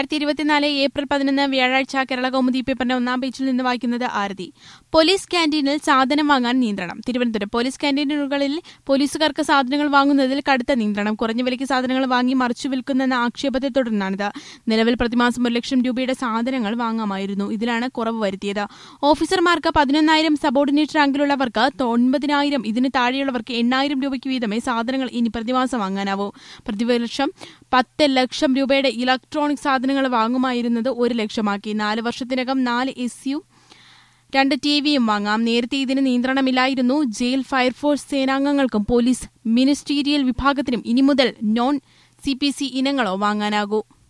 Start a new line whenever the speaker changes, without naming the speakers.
രണ്ടായിരത്തി ഇരുപത്തിനാല് ഏപ്രിൽ പതിനൊന്ന് വ്യാഴാഴ്ച കേരള കൗമുദി പേപ്പറിന്റെ ഒന്നാം പേജിൽ നിന്ന് വായിക്കുന്നത് ആരതി പോലീസ് ക്യാന്റീനിൽ സാധനം വാങ്ങാൻ നിയന്ത്രണം തിരുവനന്തപുരം പോലീസ് ക്യാന്റീനുകളിൽ പോലീസുകാർക്ക് സാധനങ്ങൾ വാങ്ങുന്നതിൽ കടുത്ത നിയന്ത്രണം കുറഞ്ഞ വിലയ്ക്ക് സാധനങ്ങൾ വാങ്ങി മറിച്ചു വിൽക്കുന്നെന്ന ആക്ഷേപത്തെ തുടർന്നാണിത് നിലവിൽ പ്രതിമാസം ഒരു ലക്ഷം രൂപയുടെ സാധനങ്ങൾ വാങ്ങാമായിരുന്നു ഇതിലാണ് കുറവ് വരുത്തിയത് ഓഫീസർമാർക്ക് പതിനൊന്നായിരം സബോർഡിനേറ്റ് റാങ്കിലുള്ളവർക്ക് ഒൻപതിനായിരം ഇതിന് താഴെയുള്ളവർക്ക് എണ്ണായിരം രൂപയ്ക്ക് വീതമേ സാധനങ്ങൾ ഇനി പ്രതിമാസം വാങ്ങാനാവൂ പ്രതിവർഷം പത്ത് ലക്ഷം രൂപയുടെ ഇലക്ട്രോണിക് സാധനങ്ങൾ വാങ്ങുമായിരുന്നത് ഒരു ലക്ഷമാക്കി നാല് വർഷത്തിനകം നാല് എസ് യു രണ്ട് ടി വിയും വാങ്ങാം നേരത്തെ ഇതിന് നിയന്ത്രണമില്ലായിരുന്നു ജയിൽ ഫയർഫോഴ്സ് സേനാംഗങ്ങൾക്കും പോലീസ് മിനിസ്റ്റീരിയൽ വിഭാഗത്തിനും ഇനി മുതൽ നോൺ സി പി സി ഇനങ്ങളോ വാങ്ങാനാകൂ